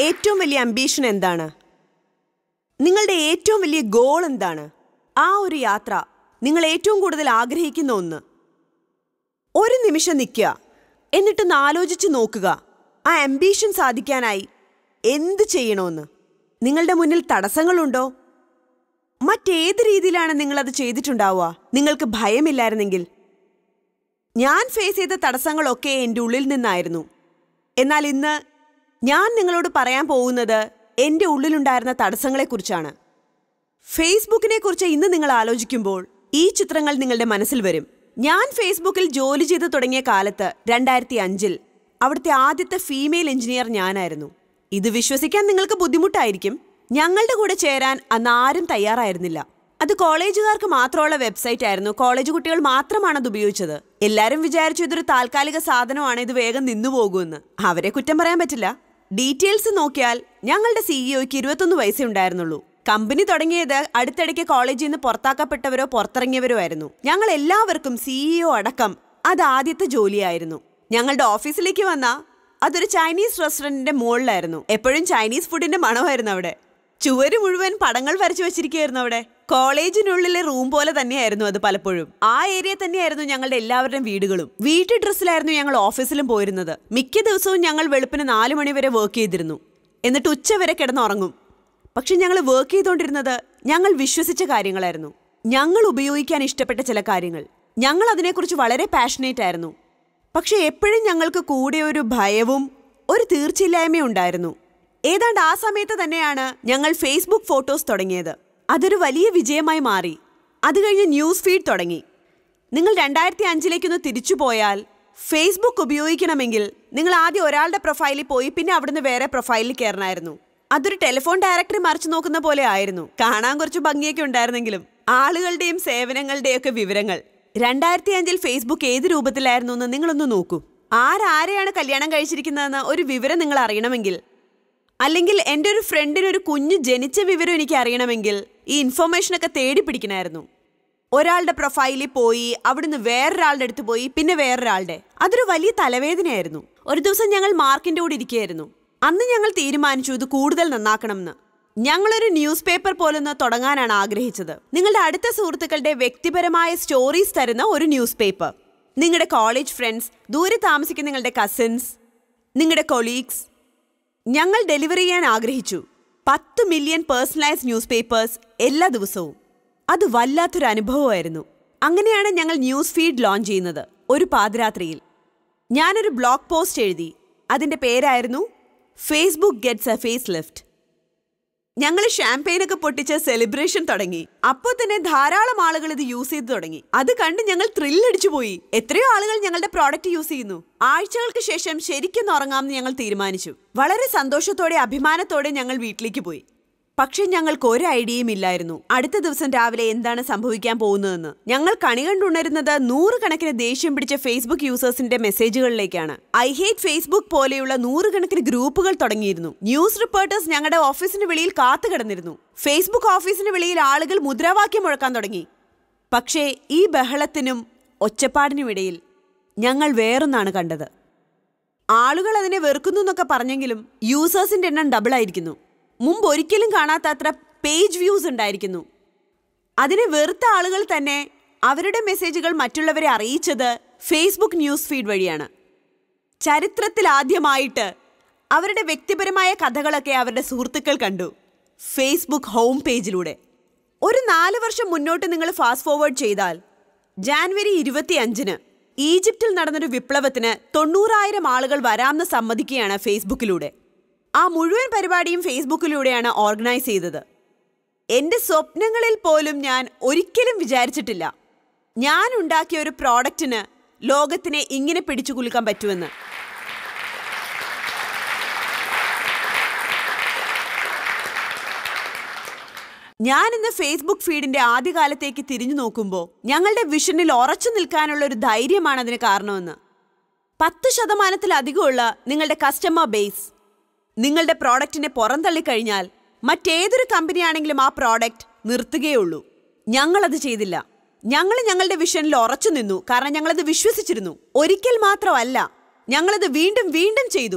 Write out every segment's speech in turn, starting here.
ഏറ്റവും വലിയ അംബീഷൻ എന്താണ് നിങ്ങളുടെ ഏറ്റവും വലിയ ഗോൾ എന്താണ് ആ ഒരു യാത്ര നിങ്ങൾ ഏറ്റവും കൂടുതൽ ആഗ്രഹിക്കുന്ന ഒന്ന് ഒരു നിമിഷം നിൽക്കുക എന്നിട്ടൊന്ന് ആലോചിച്ച് നോക്കുക ആ അംബീഷൻ സാധിക്കാനായി എന്ത് ചെയ്യണമെന്ന് നിങ്ങളുടെ മുന്നിൽ തടസ്സങ്ങളുണ്ടോ മറ്റേത് രീതിയിലാണ് നിങ്ങളത് ചെയ്തിട്ടുണ്ടാവുക നിങ്ങൾക്ക് ഭയമില്ലായിരുന്നെങ്കിൽ ഞാൻ ഫേസ് ചെയ്ത തടസ്സങ്ങളൊക്കെ എൻ്റെ ഉള്ളിൽ നിന്നായിരുന്നു എന്നാൽ ഇന്ന് ഞാൻ നിങ്ങളോട് പറയാൻ പോകുന്നത് എൻ്റെ ഉള്ളിലുണ്ടായിരുന്ന തടസ്സങ്ങളെക്കുറിച്ചാണ് ഫേസ്ബുക്കിനെ കുറിച്ച് ഇന്ന് നിങ്ങൾ ആലോചിക്കുമ്പോൾ ഈ ചിത്രങ്ങൾ നിങ്ങളുടെ മനസ്സിൽ വരും ഞാൻ ഫേസ്ബുക്കിൽ ജോലി ചെയ്തു തുടങ്ങിയ കാലത്ത് രണ്ടായിരത്തി അഞ്ചിൽ അവിടുത്തെ ആദ്യത്തെ ഫീമെയിൽ എഞ്ചിനീയർ ഞാനായിരുന്നു ഇത് വിശ്വസിക്കാൻ നിങ്ങൾക്ക് ബുദ്ധിമുട്ടായിരിക്കും ഞങ്ങളുടെ കൂടെ ചേരാൻ അന്ന് ആരും തയ്യാറായിരുന്നില്ല അത് കോളേജുകാർക്ക് മാത്രമുള്ള വെബ്സൈറ്റ് ആയിരുന്നു കോളേജ് കുട്ടികൾ മാത്രമാണ് അത് ഉപയോഗിച്ചത് എല്ലാവരും വിചാരിച്ചു ഇതൊരു താൽക്കാലിക സാധനമാണ് ഇത് വേഗം നിന്നു പോകുമെന്ന് അവരെ കുറ്റം പറയാൻ പറ്റില്ല ഡീറ്റെയിൽസ് നോക്കിയാൽ ഞങ്ങളുടെ സിഇഒയ്ക്ക് ഇരുപത്തൊന്ന് വയസ്സേ ഉണ്ടായിരുന്നുള്ളൂ കമ്പനി തുടങ്ങിയത് അടുത്തിടയ്ക്ക് കോളേജിൽ നിന്ന് പുറത്താക്കപ്പെട്ടവരോ പുറത്തിറങ്ങിയവരോ ആയിരുന്നു ഞങ്ങൾ എല്ലാവർക്കും സിഇഒ അടക്കം അത് ആദ്യത്തെ ജോലിയായിരുന്നു ഞങ്ങളുടെ ഓഫീസിലേക്ക് വന്ന അതൊരു ചൈനീസ് റെസ്റ്റോറന്റിന്റെ മുകളിലായിരുന്നു എപ്പോഴും ചൈനീസ് ഫുഡിന്റെ മണമായിരുന്നു അവിടെ ചുവര് മുഴുവൻ പടങ്ങൾ വരച്ചു വെച്ചിരിക്കുകയായിരുന്നു അവിടെ കോളേജിനുള്ളിലെ റൂം പോലെ തന്നെയായിരുന്നു അത് പലപ്പോഴും ആ ഏരിയ തന്നെയായിരുന്നു ഞങ്ങളുടെ എല്ലാവരുടെയും വീടുകളും വീട്ടു ഡ്രസ്സിലായിരുന്നു ഞങ്ങൾ ഓഫീസിലും പോയിരുന്നത് മിക്ക ദിവസവും ഞങ്ങൾ വെളുപ്പിന് നാലു മണി വരെ വർക്ക് ചെയ്തിരുന്നു എന്നിട്ട് ഉച്ച വരെ കിടന്നുറങ്ങും പക്ഷെ ഞങ്ങൾ വർക്ക് ചെയ്തുകൊണ്ടിരുന്നത് ഞങ്ങൾ വിശ്വസിച്ച കാര്യങ്ങളായിരുന്നു ഞങ്ങൾ ഉപയോഗിക്കാൻ ഇഷ്ടപ്പെട്ട ചില കാര്യങ്ങൾ ഞങ്ങൾ അതിനെക്കുറിച്ച് വളരെ പാഷനേറ്റ് ആയിരുന്നു പക്ഷെ എപ്പോഴും ഞങ്ങൾക്ക് കൂടെ ഒരു ഭയവും ഒരു തീർച്ചയില്ലായ്മയും ഉണ്ടായിരുന്നു ഏതാണ്ട് ആ സമയത്ത് തന്നെയാണ് ഞങ്ങൾ ഫേസ്ബുക്ക് ഫോട്ടോസ് തുടങ്ങിയത് അതൊരു വലിയ വിജയമായി മാറി അത് കഴിഞ്ഞ് ന്യൂസ് ഫീഡ് തുടങ്ങി നിങ്ങൾ രണ്ടായിരത്തി അഞ്ചിലേക്കൊന്ന് തിരിച്ചു പോയാൽ ഫേസ്ബുക്ക് ഉപയോഗിക്കണമെങ്കിൽ നിങ്ങൾ ആദ്യം ഒരാളുടെ പ്രൊഫൈലിൽ പോയി പിന്നെ അവിടുന്ന് വേറെ പ്രൊഫൈലിൽ കയറണമായിരുന്നു അതൊരു ടെലിഫോൺ ഡയറക്ടറി മറിച്ചു നോക്കുന്ന പോലെ ആയിരുന്നു കാണാൻ കുറച്ച് ഭംഗിയൊക്കെ ഉണ്ടായിരുന്നെങ്കിലും ആളുകളുടെയും സേവനങ്ങളുടെയും ഒക്കെ വിവരങ്ങൾ രണ്ടായിരത്തി അഞ്ചിൽ ഫേസ്ബുക്ക് ഏത് രൂപത്തിലായിരുന്നു എന്ന് നിങ്ങളൊന്ന് നോക്കൂ ആരാരെയാണ് കല്യാണം കഴിച്ചിരിക്കുന്നതെന്ന് ഒരു വിവരം നിങ്ങൾ അറിയണമെങ്കിൽ അല്ലെങ്കിൽ എൻ്റെ ഒരു ഫ്രണ്ടിന് ഒരു കുഞ്ഞ് ജനിച്ച വിവരം എനിക്ക് അറിയണമെങ്കിൽ ഈ ഇൻഫർമേഷനൊക്കെ തേടി പിടിക്കണമായിരുന്നു ഒരാളുടെ പ്രൊഫൈലിൽ പോയി അവിടുന്ന് വേറൊരാളുടെ അടുത്ത് പോയി പിന്നെ വേറൊരാളുടെ അതൊരു വലിയ തലവേദനയായിരുന്നു ഒരു ദിവസം ഞങ്ങൾ മാർക്കിന്റെ കൂടെ ഇരിക്കുകയായിരുന്നു അന്ന് ഞങ്ങൾ തീരുമാനിച്ചു ഇത് കൂടുതൽ നന്നാക്കണമെന്ന് ഞങ്ങളൊരു ന്യൂസ് പേപ്പർ പോലൊന്ന് തുടങ്ങാനാണ് ആഗ്രഹിച്ചത് നിങ്ങളുടെ അടുത്ത സുഹൃത്തുക്കളുടെ വ്യക്തിപരമായ സ്റ്റോറീസ് തരുന്ന ഒരു ന്യൂസ് പേപ്പർ നിങ്ങളുടെ കോളേജ് ഫ്രണ്ട്സ് ദൂരെ താമസിക്കുന്ന നിങ്ങളുടെ കസിൻസ് നിങ്ങളുടെ കൊളീഗ്സ് ഞങ്ങൾ ഡെലിവറി ചെയ്യാൻ ആഗ്രഹിച്ചു പത്ത് മില്യൺ പേഴ്സണലൈസ് ന്യൂസ് പേപ്പേഴ്സ് എല്ലാ ദിവസവും അത് വല്ലാത്തൊരു അനുഭവമായിരുന്നു അങ്ങനെയാണ് ഞങ്ങൾ ന്യൂസ് ഫീഡ് ലോഞ്ച് ചെയ്യുന്നത് ഒരു പാതിരാത്രിയിൽ ഞാനൊരു ബ്ലോഗ് പോസ്റ്റ് എഴുതി അതിന്റെ പേരായിരുന്നു Facebook gets a face lift ഞങ്ങൾ ഷാംപെയിനൊക്കെ പൊട്ടിച്ച് സെലിബ്രേഷൻ തുടങ്ങി അപ്പോൾ തന്നെ ധാരാളം ആളുകൾ ഇത് യൂസ് ചെയ്ത് തുടങ്ങി അത് കണ്ട് ഞങ്ങൾ ത്രില്ലടിച്ചു പോയി എത്രയോ ആളുകൾ ഞങ്ങളുടെ പ്രോഡക്റ്റ് യൂസ് ചെയ്യുന്നു ആഴ്ചകൾക്ക് ശേഷം ശരിക്കും ഉറങ്ങാമെന്ന് ഞങ്ങൾ തീരുമാനിച്ചു വളരെ സന്തോഷത്തോടെ അഭിമാനത്തോടെ ഞങ്ങൾ വീട്ടിലേക്ക് പോയി പക്ഷെ ഞങ്ങൾക്ക് ഒരു ഐഡിയയും ഇല്ലായിരുന്നു അടുത്ത ദിവസം രാവിലെ എന്താണ് സംഭവിക്കാൻ പോകുന്നതെന്ന് ഞങ്ങൾ കണി കണ്ടുണരുന്നത് നൂറുകണക്കിന് ദേഷ്യം പിടിച്ച ഫേസ്ബുക്ക് യൂസേഴ്സിന്റെ മെസ്സേജുകളിലേക്കാണ് ഐ ഹേറ്റ് ഫേസ്ബുക്ക് പോലെയുള്ള നൂറുകണക്കിന് ഗ്രൂപ്പുകൾ തുടങ്ങിയിരുന്നു ന്യൂസ് റിപ്പോർട്ടേഴ്സ് ഞങ്ങളുടെ ഓഫീസിന് വെളിയിൽ കാത്തു കിടന്നിരുന്നു ഫേസ്ബുക്ക് ഓഫീസിന് വെളിയിൽ ആളുകൾ മുദ്രാവാക്യം മുഴക്കാൻ തുടങ്ങി പക്ഷേ ഈ ബഹളത്തിനും ഒച്ചപ്പാടിനുമിടയിൽ ഞങ്ങൾ വേറൊന്നാണ് കണ്ടത് ആളുകൾ അതിനെ വെറുക്കുന്നു എന്നൊക്കെ പറഞ്ഞെങ്കിലും യൂസേഴ്സിന്റെ എണ്ണം ഡബിൾ ആയിരിക്കുന്നു മുമ്പ് ഒരിക്കലും കാണാത്ത അത്ര പേജ് വ്യൂസ് ഉണ്ടായിരിക്കുന്നു അതിനെ വെറുത്ത ആളുകൾ തന്നെ അവരുടെ മെസ്സേജുകൾ മറ്റുള്ളവരെ അറിയിച്ചത് ഫേസ്ബുക്ക് ന്യൂസ് ഫീഡ് വഴിയാണ് ചരിത്രത്തിൽ ആദ്യമായിട്ട് അവരുടെ വ്യക്തിപരമായ കഥകളൊക്കെ അവരുടെ സുഹൃത്തുക്കൾ കണ്ടു ഫേസ്ബുക്ക് ഹോം പേജിലൂടെ ഒരു നാല് വർഷം മുന്നോട്ട് നിങ്ങൾ ഫാസ്റ്റ് ഫോർവേഡ് ചെയ്താൽ ജാൻവരി ഇരുപത്തി അഞ്ചിന് ഈജിപ്തിൽ നടന്നൊരു വിപ്ലവത്തിന് തൊണ്ണൂറായിരം ആളുകൾ വരാമെന്ന് സമ്മതിക്കുകയാണ് ഫേസ്ബുക്കിലൂടെ ആ മുഴുവൻ പരിപാടിയും ഫേസ്ബുക്കിലൂടെയാണ് ഓർഗനൈസ് ചെയ്തത് എന്റെ സ്വപ്നങ്ങളിൽ പോലും ഞാൻ ഒരിക്കലും വിചാരിച്ചിട്ടില്ല ഞാൻ ഉണ്ടാക്കിയ ഒരു പ്രോഡക്റ്റിന് ലോകത്തിനെ ഇങ്ങനെ പിടിച്ചു കുലുക്കാൻ പറ്റുമെന്ന് ഞാൻ ഇന്ന് ഫേസ്ബുക്ക് ഫീഡിന്റെ ആദ്യകാലത്തേക്ക് തിരിഞ്ഞു നോക്കുമ്പോൾ ഞങ്ങളുടെ വിഷനിൽ ഉറച്ചു നിൽക്കാനുള്ള ഒരു ധൈര്യമാണ് അതിന് കാരണമെന്ന് പത്ത് ശതമാനത്തിലധികമുള്ള നിങ്ങളുടെ കസ്റ്റമർ ബേസ് നിങ്ങളുടെ പ്രോഡക്റ്റിനെ പുറന്തള്ളിക്കഴിഞ്ഞാൽ മറ്റേതൊരു കമ്പനിയാണെങ്കിലും ആ പ്രോഡക്റ്റ് നിർത്തുകയുള്ളൂ ഞങ്ങളത് ചെയ്തില്ല ഞങ്ങൾ ഞങ്ങളുടെ വിഷനിൽ ഉറച്ചു നിന്നു കാരണം ഞങ്ങളത് വിശ്വസിച്ചിരുന്നു ഒരിക്കൽ മാത്രമല്ല ഞങ്ങളത് വീണ്ടും വീണ്ടും ചെയ്തു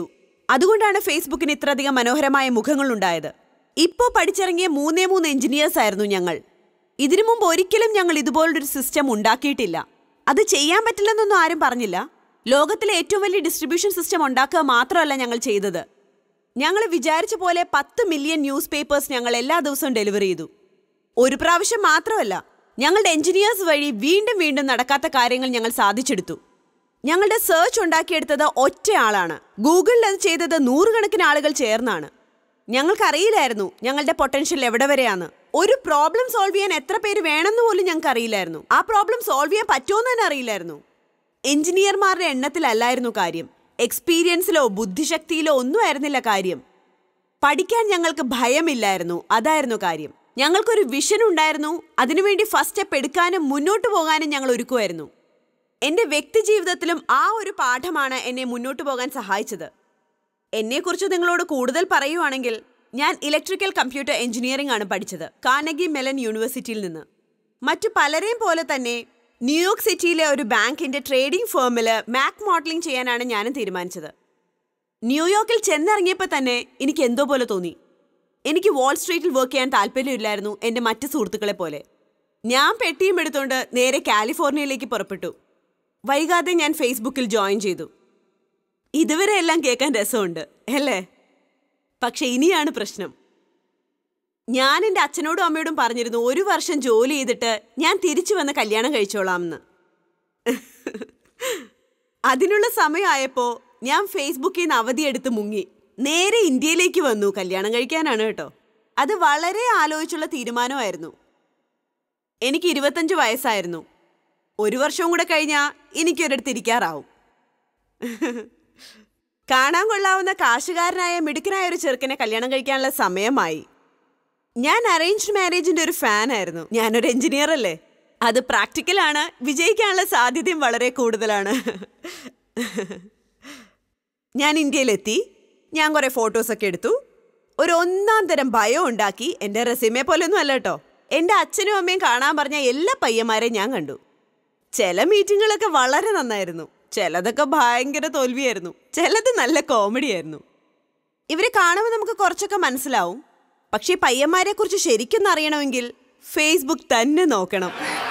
അതുകൊണ്ടാണ് ഫേസ്ബുക്കിന് ഇത്രയധികം മനോഹരമായ മുഖങ്ങളുണ്ടായത് ഇപ്പോൾ പഠിച്ചിറങ്ങിയ മൂന്നേ മൂന്ന് എഞ്ചിനീയേഴ്സ് ആയിരുന്നു ഞങ്ങൾ ഇതിനു മുമ്പ് ഒരിക്കലും ഞങ്ങൾ ഇതുപോലൊരു സിസ്റ്റം ഉണ്ടാക്കിയിട്ടില്ല അത് ചെയ്യാൻ പറ്റില്ലെന്നൊന്നും ആരും പറഞ്ഞില്ല ലോകത്തിലെ ഏറ്റവും വലിയ ഡിസ്ട്രിബ്യൂഷൻ സിസ്റ്റം ഉണ്ടാക്കുക മാത്രമല്ല ഞങ്ങൾ ചെയ്തത് ഞങ്ങൾ വിചാരിച്ച പോലെ പത്ത് മില്യൺ ന്യൂസ് പേപ്പേഴ്സ് ഞങ്ങൾ എല്ലാ ദിവസവും ഡെലിവറി ചെയ്തു ഒരു പ്രാവശ്യം മാത്രമല്ല ഞങ്ങളുടെ എഞ്ചിനീയേഴ്സ് വഴി വീണ്ടും വീണ്ടും നടക്കാത്ത കാര്യങ്ങൾ ഞങ്ങൾ സാധിച്ചെടുത്തു ഞങ്ങളുടെ സെർച്ച് ഉണ്ടാക്കിയെടുത്തത് ഒറ്റയാളാണ് ഗൂഗിളിൽ അത് ചെയ്തത് നൂറുകണക്കിന് ആളുകൾ ചേർന്നാണ് ഞങ്ങൾക്കറിയില്ലായിരുന്നു ഞങ്ങളുടെ പൊട്ടൻഷ്യൽ എവിടെ വരെയാണ് ഒരു പ്രോബ്ലം സോൾവ് ചെയ്യാൻ എത്ര പേര് വേണമെന്ന് പോലും ഞങ്ങൾക്ക് അറിയില്ലായിരുന്നു ആ പ്രോബ്ലം സോൾവ് ചെയ്യാൻ പറ്റുമെന്ന് തന്നെ അറിയില്ലായിരുന്നു എഞ്ചിനീയർമാരുടെ എണ്ണത്തിലല്ലായിരുന്നു കാര്യം എക്സ്പീരിയൻസിലോ ബുദ്ധിശക്തിയിലോ ഒന്നും ആയിരുന്നില്ല കാര്യം പഠിക്കാൻ ഞങ്ങൾക്ക് ഭയമില്ലായിരുന്നു അതായിരുന്നു കാര്യം ഞങ്ങൾക്കൊരു വിഷൻ ഉണ്ടായിരുന്നു അതിനുവേണ്ടി ഫസ്റ്റ് സ്റ്റെപ്പ് എടുക്കാനും മുന്നോട്ട് പോകാനും ഞങ്ങൾ ഒരുക്കുമായിരുന്നു എന്റെ വ്യക്തി ജീവിതത്തിലും ആ ഒരു പാഠമാണ് എന്നെ മുന്നോട്ട് പോകാൻ സഹായിച്ചത് എന്നെക്കുറിച്ച് നിങ്ങളോട് കൂടുതൽ പറയുവാണെങ്കിൽ ഞാൻ ഇലക്ട്രിക്കൽ കമ്പ്യൂട്ടർ എഞ്ചിനീയറിംഗ് ആണ് പഠിച്ചത് കാനഗി മെലൻ യൂണിവേഴ്സിറ്റിയിൽ നിന്ന് മറ്റു പലരെയും പോലെ തന്നെ ന്യൂയോർക്ക് സിറ്റിയിലെ ഒരു ബാങ്കിന്റെ ട്രേഡിംഗ് ഫേമിൽ മാക് മോഡലിംഗ് ചെയ്യാനാണ് ഞാനും തീരുമാനിച്ചത് ന്യൂയോർക്കിൽ ചെന്നിറങ്ങിയപ്പോൾ തന്നെ എനിക്ക് എന്തോ പോലെ തോന്നി എനിക്ക് വാൾ സ്ട്രീറ്റിൽ വർക്ക് ചെയ്യാൻ താല്പര്യമില്ലായിരുന്നു എൻ്റെ മറ്റ് സുഹൃത്തുക്കളെ പോലെ ഞാൻ പെട്ടിയും എടുത്തുകൊണ്ട് നേരെ കാലിഫോർണിയയിലേക്ക് പുറപ്പെട്ടു വൈകാതെ ഞാൻ ഫേസ്ബുക്കിൽ ജോയിൻ ചെയ്തു ഇതുവരെ എല്ലാം കേൾക്കാൻ രസമുണ്ട് അല്ലേ പക്ഷെ ഇനിയാണ് പ്രശ്നം ഞാൻ എൻ്റെ അച്ഛനോടും അമ്മയോടും പറഞ്ഞിരുന്നു ഒരു വർഷം ജോലി ചെയ്തിട്ട് ഞാൻ തിരിച്ചു വന്ന് കല്യാണം കഴിച്ചോളാമെന്ന് അതിനുള്ള സമയമായപ്പോൾ ഞാൻ ഫേസ്ബുക്കിൽ നിന്ന് അവധിയെടുത്ത് മുങ്ങി നേരെ ഇന്ത്യയിലേക്ക് വന്നു കല്യാണം കഴിക്കാനാണ് കേട്ടോ അത് വളരെ ആലോചിച്ചുള്ള തീരുമാനമായിരുന്നു എനിക്ക് ഇരുപത്തഞ്ച് വയസ്സായിരുന്നു ഒരു വർഷവും കൂടെ കഴിഞ്ഞാൽ എനിക്കൊരിടത്ത് ഇരിക്കാറാവും കാണാൻ കൊള്ളാവുന്ന കാശുകാരനായ മിടുക്കനായ ഒരു ചെറുക്കനെ കല്യാണം കഴിക്കാനുള്ള സമയമായി ഞാൻ അറേഞ്ച്ഡ് മാരേജിന്റെ ഒരു ഫാനായിരുന്നു ഞാനൊരു എഞ്ചിനീയർ അല്ലേ അത് പ്രാക്ടിക്കലാണ് വിജയിക്കാനുള്ള സാധ്യതയും വളരെ കൂടുതലാണ് ഞാൻ ഇന്ത്യയിലെത്തി ഞാൻ കുറേ ഫോട്ടോസൊക്കെ എടുത്തു ഒരു ഒന്നാം തരം ഭയം ഉണ്ടാക്കി എൻ്റെ റെസ്യൂമെ പോലൊന്നും അല്ല കേട്ടോ എൻ്റെ അച്ഛനും അമ്മയും കാണാൻ പറഞ്ഞ എല്ലാ പയ്യന്മാരെയും ഞാൻ കണ്ടു ചില മീറ്റിങ്ങുകളൊക്കെ വളരെ നന്നായിരുന്നു ചിലതൊക്കെ ഭയങ്കര തോൽവിയായിരുന്നു ചിലത് നല്ല കോമഡി ആയിരുന്നു ഇവരെ കാണുമ്പോൾ നമുക്ക് കുറച്ചൊക്കെ മനസ്സിലാവും പക്ഷേ ഈ പയ്യന്മാരെ കുറിച്ച് ശരിക്കും അറിയണമെങ്കിൽ ഫേസ്ബുക്ക് തന്നെ നോക്കണം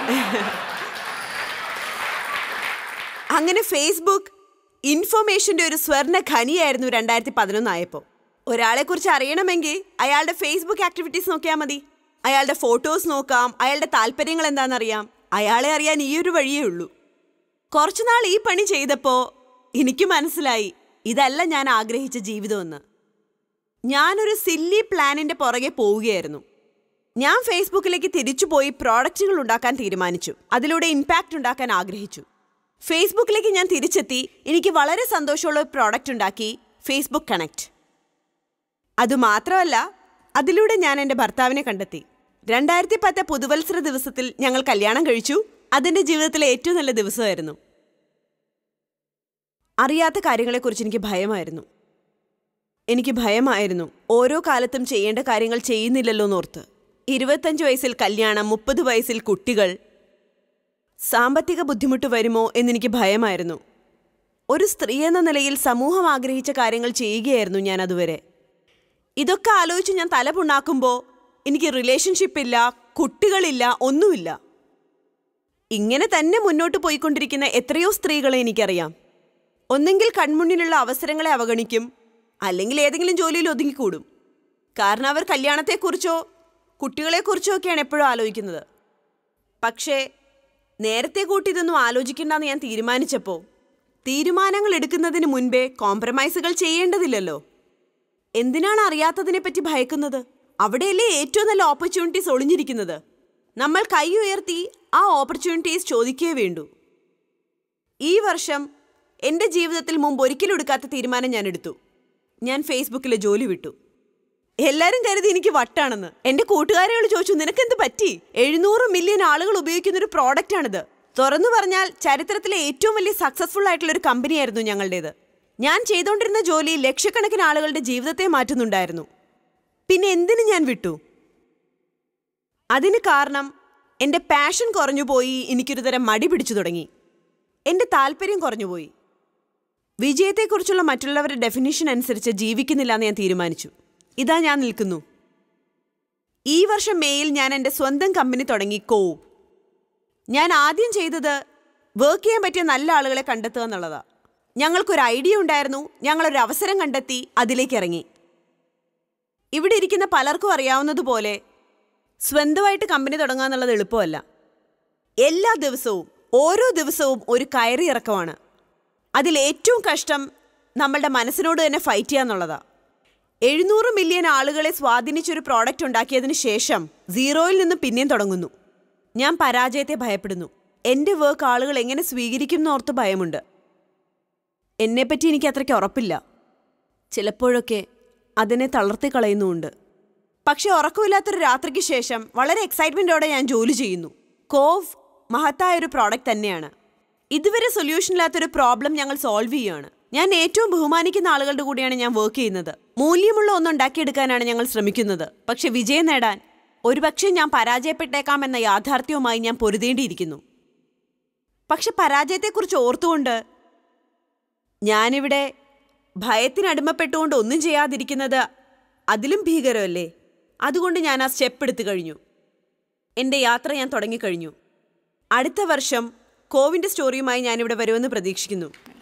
അങ്ങനെ ഫേസ്ബുക്ക് ഇൻഫർമേഷന്റെ ഒരു സ്വർണ്ണ ഖനിയായിരുന്നു രണ്ടായിരത്തി പതിനൊന്നായപ്പോൾ ഒരാളെക്കുറിച്ച് അറിയണമെങ്കിൽ അയാളുടെ ഫേസ്ബുക്ക് ആക്ടിവിറ്റീസ് നോക്കിയാൽ മതി അയാളുടെ ഫോട്ടോസ് നോക്കാം അയാളുടെ താല്പര്യങ്ങൾ എന്താണെന്നറിയാം അയാളെ അറിയാൻ ഈ ഒരു വഴിയേ ഉള്ളൂ കുറച്ചുനാൾ ഈ പണി ചെയ്തപ്പോൾ എനിക്ക് മനസ്സിലായി ഇതല്ല ഞാൻ ആഗ്രഹിച്ച ജീവിതമെന്ന് ഞാനൊരു സില്ലി പ്ലാനിന്റെ പുറകെ പോവുകയായിരുന്നു ഞാൻ ഫേസ്ബുക്കിലേക്ക് തിരിച്ചുപോയി പ്രോഡക്റ്റുകൾ ഉണ്ടാക്കാൻ തീരുമാനിച്ചു അതിലൂടെ ഇമ്പാക്റ്റ് ഉണ്ടാക്കാൻ ആഗ്രഹിച്ചു ഫേസ്ബുക്കിലേക്ക് ഞാൻ തിരിച്ചെത്തി എനിക്ക് വളരെ സന്തോഷമുള്ള ഒരു പ്രോഡക്റ്റ് ഉണ്ടാക്കി ഫേസ്ബുക്ക് കണക്ട് അതുമാത്രമല്ല അതിലൂടെ ഞാൻ എൻ്റെ ഭർത്താവിനെ കണ്ടെത്തി രണ്ടായിരത്തി പത്ത് പുതുവത്സര ദിവസത്തിൽ ഞങ്ങൾ കല്യാണം കഴിച്ചു അതെൻ്റെ ജീവിതത്തിലെ ഏറ്റവും നല്ല ദിവസമായിരുന്നു അറിയാത്ത കാര്യങ്ങളെക്കുറിച്ച് എനിക്ക് ഭയമായിരുന്നു എനിക്ക് ഭയമായിരുന്നു ഓരോ കാലത്തും ചെയ്യേണ്ട കാര്യങ്ങൾ ചെയ്യുന്നില്ലല്ലോ എന്നോർത്ത് ഇരുപത്തഞ്ച് വയസ്സിൽ കല്യാണം മുപ്പത് വയസ്സിൽ കുട്ടികൾ സാമ്പത്തിക ബുദ്ധിമുട്ട് വരുമോ എന്നെനിക്ക് ഭയമായിരുന്നു ഒരു സ്ത്രീ എന്ന നിലയിൽ സമൂഹം ആഗ്രഹിച്ച കാര്യങ്ങൾ ചെയ്യുകയായിരുന്നു ഞാൻ അതുവരെ ഇതൊക്കെ ആലോചിച്ച് ഞാൻ തല പുണ്ണാക്കുമ്പോൾ എനിക്ക് റിലേഷൻഷിപ്പ് ഇല്ല കുട്ടികളില്ല ഒന്നുമില്ല ഇങ്ങനെ തന്നെ മുന്നോട്ട് പോയിക്കൊണ്ടിരിക്കുന്ന എത്രയോ സ്ത്രീകളെ എനിക്കറിയാം ഒന്നെങ്കിൽ കൺമുന്നിലുള്ള അവസരങ്ങളെ അവഗണിക്കും അല്ലെങ്കിൽ ഏതെങ്കിലും ജോലിയിൽ ഒതുങ്ങിക്കൂടും കാരണം അവർ കല്യാണത്തെക്കുറിച്ചോ കുട്ടികളെക്കുറിച്ചോ ഒക്കെയാണ് എപ്പോഴും ആലോചിക്കുന്നത് പക്ഷേ നേരത്തെ കൂട്ടി ഇതൊന്നും ആലോചിക്കണ്ടെന്ന് ഞാൻ തീരുമാനിച്ചപ്പോൾ തീരുമാനങ്ങൾ എടുക്കുന്നതിന് മുൻപേ കോംപ്രമൈസുകൾ ചെയ്യേണ്ടതില്ലല്ലോ എന്തിനാണ് അറിയാത്തതിനെപ്പറ്റി ഭയക്കുന്നത് അവിടെയല്ലേ ഏറ്റവും നല്ല ഓപ്പർച്യൂണിറ്റീസ് ഒളിഞ്ഞിരിക്കുന്നത് നമ്മൾ കൈ ഉയർത്തി ആ ഓപ്പർച്യൂണിറ്റീസ് ചോദിക്കേ വേണ്ടൂ ഈ വർഷം എൻ്റെ ജീവിതത്തിൽ മുമ്പ് ഒരിക്കലും എടുക്കാത്ത തീരുമാനം ഞാൻ എടുത്തു ഞാൻ ഫേസ്ബുക്കിലെ ജോലി വിട്ടു എല്ലാരും കരുതി എനിക്ക് വട്ടാണെന്ന് എന്റെ കൂട്ടുകാരികൾ ചോദിച്ചു നിനക്കെന്ത് പറ്റി എഴുന്നൂറ് മില്യൺ ആളുകൾ ഉപയോഗിക്കുന്ന ഒരു പ്രോഡക്റ്റ് ആണിത് തുറന്നു പറഞ്ഞാൽ ചരിത്രത്തിലെ ഏറ്റവും വലിയ സക്സസ്ഫുൾ ആയിട്ടുള്ള ഒരു കമ്പനിയായിരുന്നു ഞങ്ങളുടേത് ഞാൻ ചെയ്തുകൊണ്ടിരുന്ന ജോലി ലക്ഷക്കണക്കിന് ആളുകളുടെ ജീവിതത്തെ മാറ്റുന്നുണ്ടായിരുന്നു പിന്നെ എന്തിനു ഞാൻ വിട്ടു അതിന് കാരണം എൻ്റെ പാഷൻ കുറഞ്ഞുപോയി എനിക്കൊരു തരം മടി പിടിച്ചു തുടങ്ങി എൻ്റെ താല്പര്യം കുറഞ്ഞുപോയി വിജയത്തെക്കുറിച്ചുള്ള മറ്റുള്ളവരുടെ ഡെഫിനിഷൻ അനുസരിച്ച് ജീവിക്കുന്നില്ല എന്ന് ഞാൻ തീരുമാനിച്ചു ഇതാ ഞാൻ നിൽക്കുന്നു ഈ വർഷം മേയിൽ ഞാൻ എൻ്റെ സ്വന്തം കമ്പനി തുടങ്ങി കോവ് ഞാൻ ആദ്യം ചെയ്തത് വർക്ക് ചെയ്യാൻ പറ്റിയ നല്ല ആളുകളെ കണ്ടെത്തുക എന്നുള്ളതാണ് ഞങ്ങൾക്കൊരു ഐഡിയ ഉണ്ടായിരുന്നു ഞങ്ങളൊരു അവസരം കണ്ടെത്തി അതിലേക്ക് ഇറങ്ങി ഇവിടെ ഇരിക്കുന്ന പലർക്കും അറിയാവുന്നതുപോലെ സ്വന്തമായിട്ട് കമ്പനി തുടങ്ങുക എന്നുള്ളത് എളുപ്പമല്ല എല്ലാ ദിവസവും ഓരോ ദിവസവും ഒരു കയറി ഇറക്കമാണ് അതിൽ ഏറ്റവും കഷ്ടം നമ്മളുടെ മനസ്സിനോട് തന്നെ ഫൈറ്റ് ചെയ്യുക എന്നുള്ളതാണ് എഴുന്നൂറ് മില്യൺ ആളുകളെ സ്വാധീനിച്ചൊരു പ്രോഡക്റ്റ് ഉണ്ടാക്കിയതിന് ശേഷം സീറോയിൽ നിന്ന് പിന്നെയും തുടങ്ങുന്നു ഞാൻ പരാജയത്തെ ഭയപ്പെടുന്നു എൻ്റെ വർക്ക് ആളുകൾ എങ്ങനെ സ്വീകരിക്കും എന്നോർത്ത് ഭയമുണ്ട് എന്നെപ്പറ്റി എനിക്ക് അത്രയ്ക്ക് ഉറപ്പില്ല ചിലപ്പോഴൊക്കെ അതിനെ തളർത്തി കളയുന്നുമുണ്ട് പക്ഷെ ഉറക്കമില്ലാത്തൊരു രാത്രിക്ക് ശേഷം വളരെ എക്സൈറ്റ്മെൻറ്റോടെ ഞാൻ ജോലി ചെയ്യുന്നു കോവ് മഹത്തായ ഒരു പ്രോഡക്റ്റ് തന്നെയാണ് ഇതുവരെ സൊല്യൂഷൻ ഇല്ലാത്തൊരു പ്രോബ്ലം ഞങ്ങൾ സോൾവ് ചെയ്യുകയാണ് ഞാൻ ഏറ്റവും ബഹുമാനിക്കുന്ന ആളുകളുടെ കൂടെയാണ് ഞാൻ വർക്ക് ചെയ്യുന്നത് മൂല്യമുള്ള ഒന്ന് ഉണ്ടാക്കിയെടുക്കാനാണ് ഞങ്ങൾ ശ്രമിക്കുന്നത് പക്ഷെ വിജയം നേടാൻ ഒരുപക്ഷെ ഞാൻ പരാജയപ്പെട്ടേക്കാം എന്ന യാഥാർത്ഥ്യവുമായി ഞാൻ പൊരുതേണ്ടിയിരിക്കുന്നു പക്ഷെ പരാജയത്തെക്കുറിച്ച് ഓർത്തുകൊണ്ട് ഞാനിവിടെ ഭയത്തിനടിമപ്പെട്ടുകൊണ്ട് ഒന്നും ചെയ്യാതിരിക്കുന്നത് അതിലും ഭീകരമല്ലേ അതുകൊണ്ട് ഞാൻ ആ സ്റ്റെപ്പ് എടുത്തു കഴിഞ്ഞു എൻ്റെ യാത്ര ഞാൻ തുടങ്ങിക്കഴിഞ്ഞു അടുത്ത വർഷം കോവിൻ്റെ സ്റ്റോറിയുമായി ഞാനിവിടെ വരുമെന്ന് പ്രതീക്ഷിക്കുന്നു